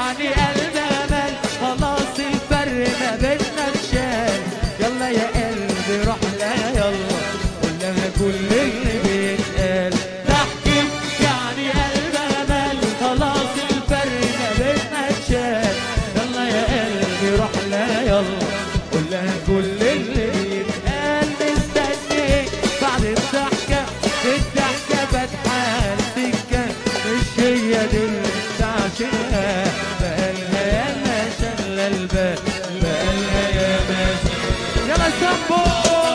يعني قلب امل خلاص الفرق ما بيننا اتشال يلا يا قلبي روح لها يلا قول لها كل اللي بيتقال ضحكت يعني قلب امل خلاص الفرق ما بيننا اتشال يلا يا قلبي روح لها يلا قول لها كل اللي بيتقال مستنيك بعد الضحكة الضحكة فتحة سكة مش هي دي اللي انت عاشقها بقالها يا ما شغلة البال بقالها يا ما شغلة يلا سامبو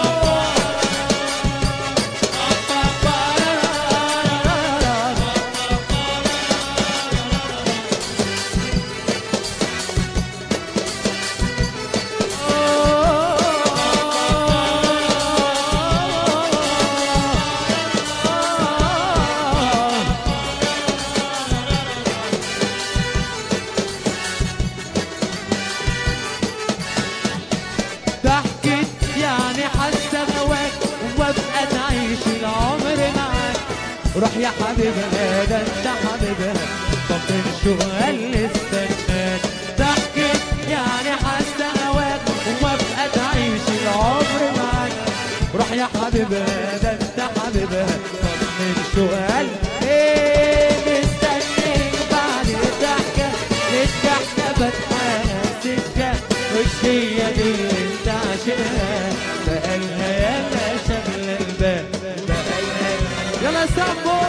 ضحكت يعني حاسه هواك وابقى تعيش العمر معاك روح يا حبيبها ده انت حبيبها طمن شوقها اللي استناك ضحكت يعني حاسه هواك وابقى تعيش العمر معاك روح يا حبيبها ده انت حبيبها طمن شوقها ايه مستنيك بعد الضحكه الضحكه فتحانه سكه مش هي دي اللي انت عاشقها بقالها يا ما شغل البال بقالها يلا سامبو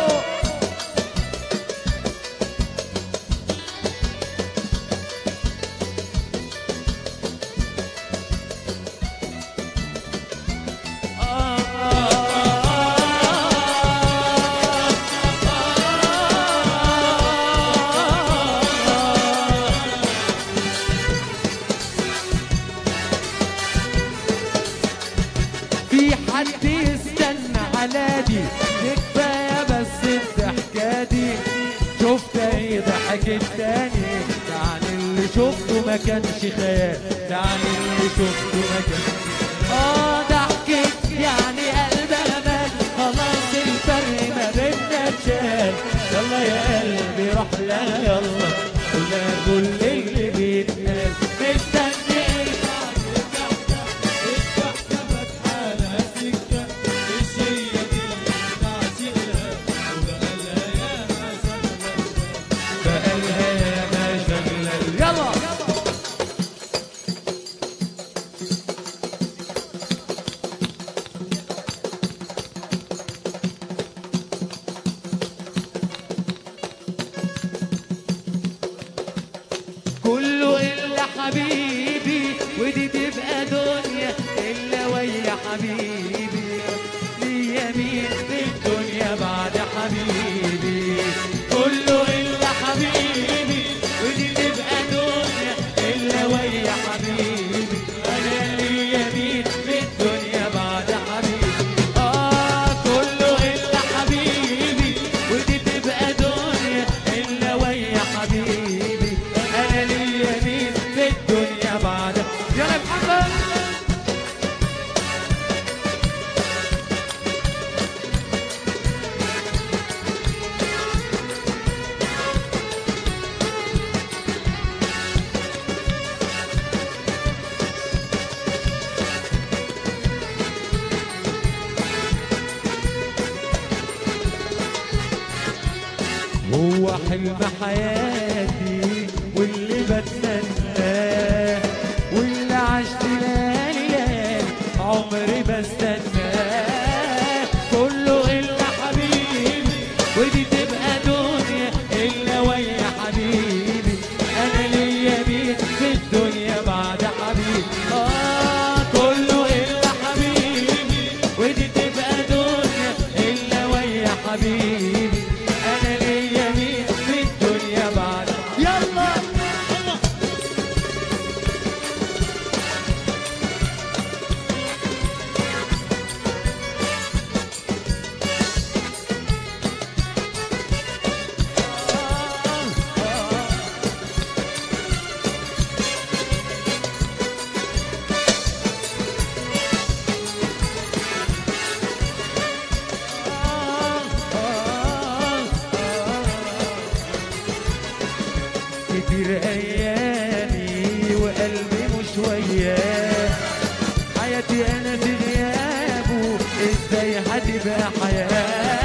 في حد يستنى على دي دي كفايه بس الضحكه دي شفت ايه ضحكت تاني يعني اللي شفته ما كانش خيال يعني اللي شفته ما كانش اه ضحكت يعني قلب امل خلاص الفرق ما بيننا اتشال يلا يا قلبي روح لها يلا قولها كل اللي بيتقال مستنيك بقالها يا ما شغلة يلا كله إلا حبيبي ودي تبقى دنيا إلا ويا حبيبي ليا مين في الدنيا بعد حبيبي كله إلا حبيبي ودي تبقى دنيا إلا ويا حبيبي أنا ليا مين في الدنيا بعد حبيبي آه كله إلا حبيبي ودي تبقى دنيا إلا ويا حبيبي أنا ليا مين في الدنيا بعد يلا محمد هو حلم حياتي واللي بتمناه واللي عشت ليالي عمري بستناه كله الا حبيبي ودي تبقى دنيا الا ويا حبيبي انا ليا مين في الدنيا بعد حبيبي اه كله الا حبيبي ودي تبقى دنيا الا ويا حبيبي انا ليا مين في الدنيا بعد يلا كتير ايامي وقلبي مش وياه حياتي انا في غيابه ازاي هتبقى حياه